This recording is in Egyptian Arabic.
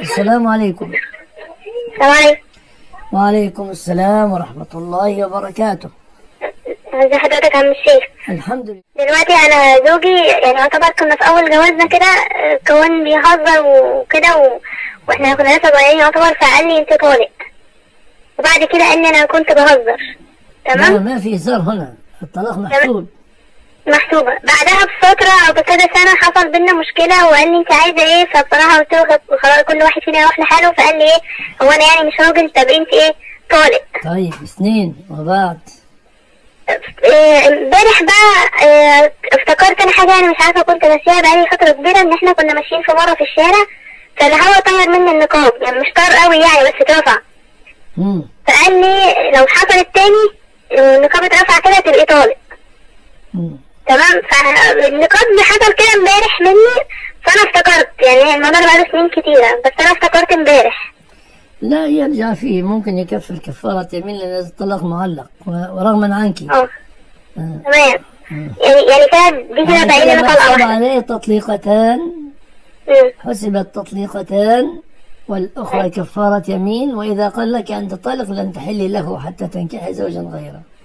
السلام عليكم السلام عليكم وعليكم السلام ورحمة الله وبركاته ازي حضرتك يا عم الشيخ الحمد لله دلوقتي انا زوجي يعني يعتبر كنا في اول جوازنا كده آه، كان بيهزر وكده و... واحنا كنا لسه صغيرين يعتبر فقال لي انت طالق وبعد كده قال لي انا كنت بهزر لا تمام ما في هزار هنا الطلاق محسوب محسوبة بعدها بفترة أو بكذا سنة حصل بينا مشكلة وقال لي أنت عايزة إيه فبصراحة قلت له خ- خلاص كل واحد فينا يروح لحاله فقال لي إيه هو أنا يعني مش راجل طب أنت إيه طالق طيب اثنين وبعد إيه، امبارح بقى إيه، افتكرت أنا حاجة أنا مش عارفة كنت ناسيها بقالي فترة كبيرة إن إحنا كنا ماشيين في مرة في الشارع فالهوا طير مني النقاب يعني مش طار قوي يعني بس اترفع مم. فقال لي لو حصلت تاني النقاب اترفع كده تبقي طالق مم. تمام فالنقاط اللي حصل كده امبارح مني فانا افتكرت يعني الموضوع ده بقاله سنين كتيرة بس انا افتكرت امبارح لا يرجع فيه ممكن يكفر كفارة يمين لأن الطلاق معلق و- ورغما عنك اه آه. تمام يعني يعني كده دي كده يعني بقى لي كده طلقة محسوب واحدة عليه تطليقتان مم. حسبت تطليقتان والأخرى كفارة يمين وإذا قال لك أن تطلق لن تحل له حتى تنكح زوجا غيره